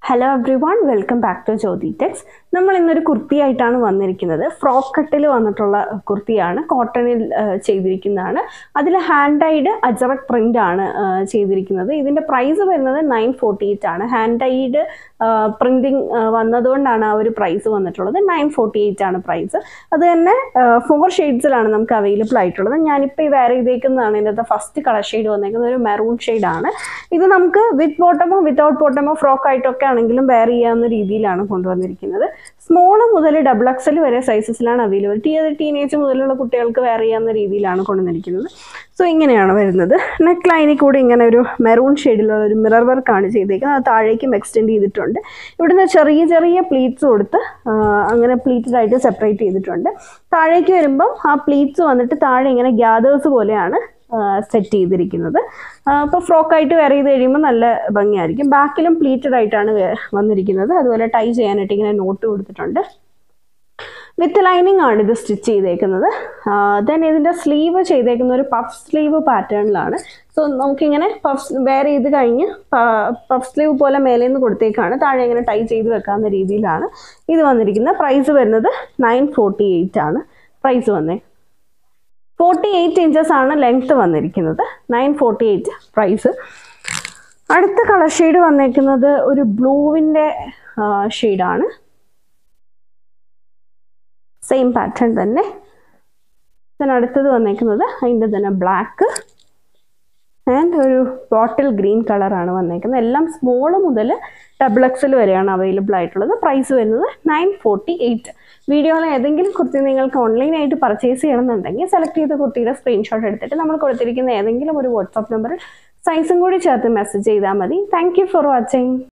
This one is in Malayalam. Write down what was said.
hello everyone welcome back to Jyothi Tex നമ്മൾ ഇന്നൊരു കുർത്തിയായിട്ടാണ് വന്നിരിക്കുന്നത് ഫ്രോക്ക് കട്ടിൽ വന്നിട്ടുള്ള കുർത്തിയാണ് കോട്ടണിൽ ചെയ്തിരിക്കുന്നതാണ് അതിൽ ഹാൻഡ് ടൈഡ് അജറക് പ്രിന്റ് ആണ് ആ, ചെയ്തിരിക്കുന്നത് ഇതിൻ്റെ പ്രൈസ് വരുന്നത് നയൻ ഫോർട്ടി എയ്റ്റ് ആണ് ഹാൻഡ് ടൈഡ് പ്രിന്റിങ് വന്നതുകൊണ്ടാണ് ആ ഒരു പ്രൈസ് വന്നിട്ടുള്ളത് നയൻ ഫോർട്ടി എയ്റ്റ് ആണ് പ്രൈസ് അത് തന്നെ ഫോർ ഷെയ്ഡ്സിലാണ് നമുക്ക് അവൈലബിൾ ആയിട്ടുള്ളത് ഞാനിപ്പോൾ ഈ വെയർ ചെയ്തേക്കുന്നതാണ് ഇതിൻ്റെ ഫസ്റ്റ് കളർ ഷെയ്ഡ് വന്നേക്കുന്നത് ഒരു മെറൂൺ ആണ് ഇത് നമുക്ക് വിത്ത് ബോട്ടമോ വിത്തൗട്ട് ബോട്ടമോ ഫ്രോക്ക് ആയിട്ടൊക്കെ ആണെങ്കിലും വെയർ ചെയ്യാവുന്ന രീതിയിലാണ് കൊണ്ടുവന്നിരിക്കുന്നത് സ്മോൾ മുതൽ ഡബിൾ എക്സൽ വരെ സൈസസിലാണ് അവൈലബിലിറ്റി അത് ടീനേജ് മുതലുള്ള കുട്ടികൾക്ക് വെയർ ചെയ്യാവുന്ന രീതിയിലാണ് കൊണ്ടുവന്നിരിക്കുന്നത് സോ ഇങ്ങനെയാണ് വരുന്നത് നെക്ക് ലൈനിൽ കൂടി ഇങ്ങനെ ഒരു മെറൂൺ ഷെയ്ഡിലുള്ള ഒരു മിറർ വർക്കാണ് ചെയ്തേക്കുന്നത് അത് താഴേക്കും എക്സ്റ്റെൻഡ് ചെയ്തിട്ടുണ്ട് ഇവിടുന്ന് ചെറിയ ചെറിയ പ്ലീറ്റ്സ് കൊടുത്ത് ആ, അങ്ങനെ പ്ലീറ്റഡ് ആയിട്ട് സെപ്പറേറ്റ് ചെയ്തിട്ടുണ്ട് താഴേക്ക് വരുമ്പം ആ പ്ലീറ്റ്സ് വന്നിട്ട് താഴെ ഇങ്ങനെ ഗ്യാദേഴ്സ് പോലെയാണ് സെറ്റ് ചെയ്തിരിക്കുന്നത് അപ്പോൾ ഫ്രോക്കായിട്ട് വെയർ ചെയ്ത് കഴിയുമ്പോൾ നല്ല ഭംഗിയായിരിക്കും ബാക്കിലും പ്ലീറ്റഡ് ആയിട്ടാണ് വേ- വന്നിരിക്കുന്നത് അതുപോലെ ടൈ ചെയ്യാനായിട്ട് ഇങ്ങനെ നോട്ട് കൊടുത്തിട്ടുണ്ട് വിത്ത് ലൈനിങ് ആണ് ഇത് സ്റ്റിച്ച് ചെയ്തേക്കുന്നത് ദെൻ ഇതിൻ്റെ സ്ലീവ് ചെയ്തേക്കുന്ന ഒരു പഫ് സ്ലീവ് പാറ്റേണിലാണ് സോ നമുക്കിങ്ങനെ പഫ് വെയർ ചെയ്ത് കഴിഞ്ഞ് പഫ് സ്ലീവ് പോലെ മേലെ നിന്ന് കൊടുത്തേക്കാണ് താഴെ ഇങ്ങനെ ടൈ ചെയ്ത് വെക്കാവുന്ന രീതിയിലാണ് ഇത് വന്നിരിക്കുന്നത് പ്രൈസ് വരുന്നത് നയൻ ഫോർട്ടി എയ്റ്റ് ആണ് പ്രൈസ് വന്നേ ഫോർട്ടി എയ്റ്റ് ഇഞ്ചസ് ആണ് ലെങ്ത് വന്നിരിക്കുന്നത് നയൻ ഫോർട്ടി എയ്റ്റ് പ്രൈസ് അടുത്ത കളർ ഷെയ്ഡ് വന്നേക്കുന്നത് ഒരു ബ്ലൂവിൻ്റെ ഷെയ്ഡാണ് സെയിം പാറ്റേൺ തന്നെ then അടുത്തത് വന്നേക്കുന്നത് അതിൻ്റെ തന്നെ ബ്ലാക്ക് ആൻഡ് ഒരു ബോട്ടിൽ ഗ്രീൻ കളറാണ് വന്നേക്കുന്നത് എല്ലാം സ്മോൾ മുതൽ ഡബിൾ എക്സൽ വരെയാണ് അവൈലബിൾ ആയിട്ടുള്ളത് പ്രൈസ് വരുന്നത് നയൻ ഫോർട്ടി എയ്റ്റ് വീഡിയോയിൽ ഏതെങ്കിലും കുർത്തി നിങ്ങൾക്ക് ഓൺലൈനായിട്ട് പർച്ചേസ് ചെയ്യണമെന്നുണ്ടെങ്കിൽ സെലക്ട് ചെയ്ത കുർത്തിയുടെ സ്ക്രീൻഷോട്ട് എടുത്തിട്ട് നമ്മൾ കൊടുത്തിരിക്കുന്ന ഏതെങ്കിലും ഒരു വാട്സാപ്പ് നമ്പറിൽ സൈസും കൂടി ചേർത്ത് മെസ്സേജ് ചെയ്താൽ മതി താങ്ക് യു ഫോർ വാച്ചിങ്